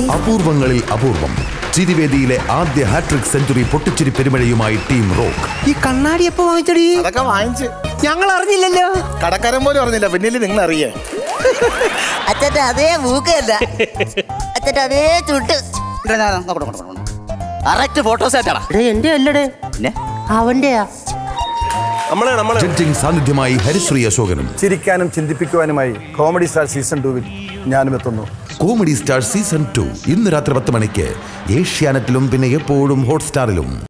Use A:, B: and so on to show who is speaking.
A: അപൂർവങ്ങളിൽ അപൂർവം ചിരിവേദിയിലെ ആദ്യ ഹാട്രിക് സെഞ്ചുറി പൊട്ടിച്ചിരി പെരുമഴയുമായി ടീം റോക്ക്
B: ഈ കണ്ണാടി എപ്പോ വാങ്ങിച്ചടി
C: അതൊക്കെ വാങ്ങിച്ച്
B: ഞങ്ങൾ അറിഞ്ഞില്ലല്ലോ
C: കടക്കാരൻ പോലും അറിഞ്ഞില്ല പിന്നില് നിങ്ങൾ അറിയേ
D: അച്ഛന്റെ അതേ മൂക്കല്ല അച്ഛന്റെ അതേ ചുട്ട്
E: കറക്റ്റ് ഫോട്ടോ സെറ്റാടാ
B: എന്റെ അല്ലടേ
E: പിന്നെ
B: അവന്റെയാ
F: നമ്മളെ നമ്മളെ
A: ജഡ്ജിംഗ് സാന്നിധ്യമായി ഹരിശ്രീ അശോകനും
G: ചിരിക്കാനും ചിന്തിപ്പിക്കുവാനുമായി കോമഡി സ്റ്റാർ സീസൺ ടൂവിൽ ഞാനും എത്തുന്നു
A: കോമഡി സ്റ്റാർ സീസൺ ടു ഇന്ന് രാത്രി പത്ത് മണിക്ക് ഏഷ്യാനെറ്റിലും പിന്നെ എപ്പോഴും ഹോട്ട്സ്റ്റാറിലും